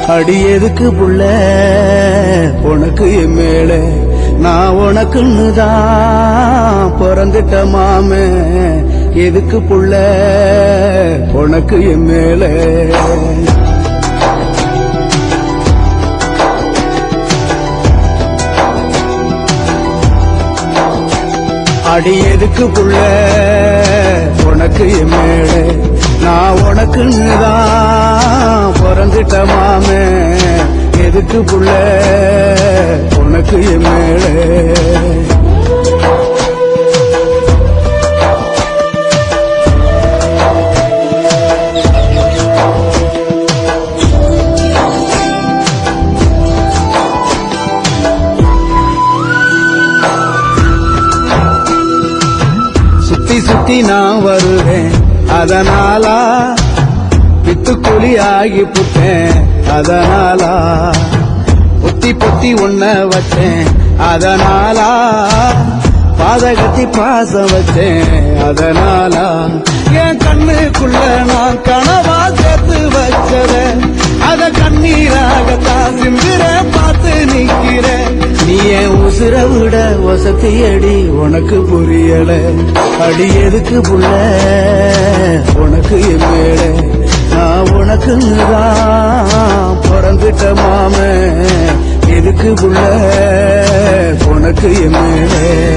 அடி எதுக்கு புள்ள உனக்கு என் மேல நான் உனக்குன்னு தான் பிறந்துட்ட மாமே எதுக்கு புள்ள உனக்கு என் மேல அடி எதுக்கு புள்ள உனக்கு என் மேல நான் உனக்குன்னு தான் பிறந்துட்ட மாமே எதுக்கு புள்ள உனக்கு என் மேல சுத்தி சுத்தி நான் வருவேன் அதனாலா பித்துக்குழி ஆகி புட்டேன் அதனாலா பொத்தி பொத்தி உன்ன வச்சேன் அதனாலா பாதகத்தி பாசம் வச்சேன் அதனாலா என் கண்ணுக்குள்ள நான் கனவா சேர்த்து வச்சத அத கண்ணீராகத்தான் சிந்துற பார்த்து நிக்கிறேன் நீ என் உசுர விட வசதியடி உனக்கு புரியல அடி எதுக்கு புள்ள உனக்கு என் மேல நான் உனக்கு தான் பிறந்துட்ட மாம எதுக்கு புள்ள உனக்கு என் மேல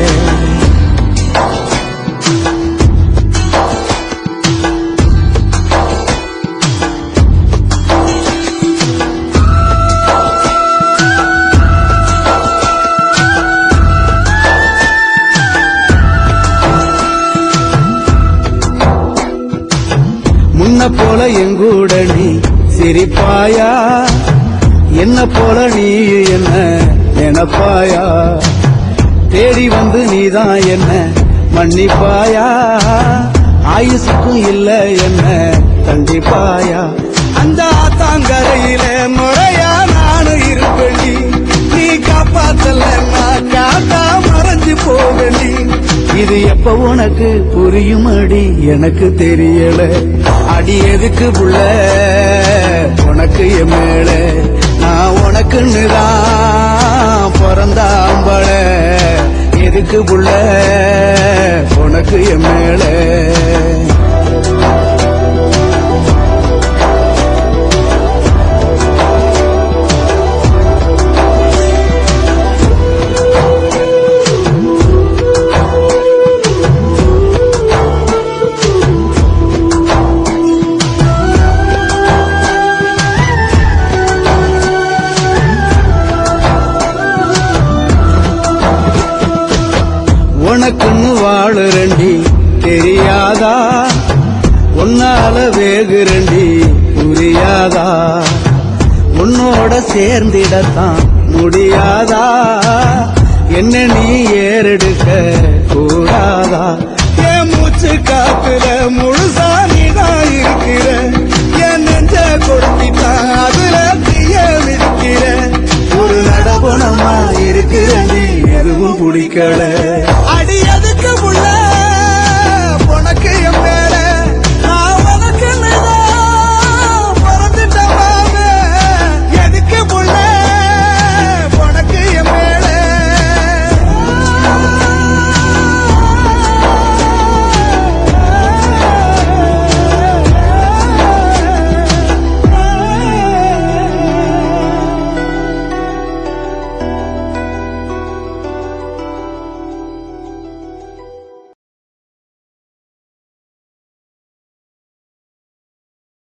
முன்ன போல எங்கூட நீ சிரிப்பாயா என்ன போல நீ என்ன நினைப்பாயா தேடி வந்து நீதான் என்ன மன்னிப்பாயா ஆயுசுக்கும் இல்ல என்ன கண்டிப்பாயா அந்த ஆத்தாங்கரையில முறையா நானும் இருப்பேண்டி நீ காப்பாத்தல நான் காத்தா மறைஞ்சு போகண்டி இது எப்ப உனக்கு புரியும் அடி எனக்கு தெரியல அடி எதுக்கு புள்ள உனக்கு என் மேல நான் உனக்குன்னு தான் பிறந்தாம்பள எதுக்கு புள்ள உனக்கு என் மேல உனக்குன்னு வாழுறண்டி தெரியாதா உன்னால வேகுறண்டி புரியாதா உன்னோட சேர்ந்திடத்தான் முடியாதா என்ன நீ ஏறெடுக்க கூடாதா என் மூச்சு காத்துல முழுசா நீதான் இருக்கிற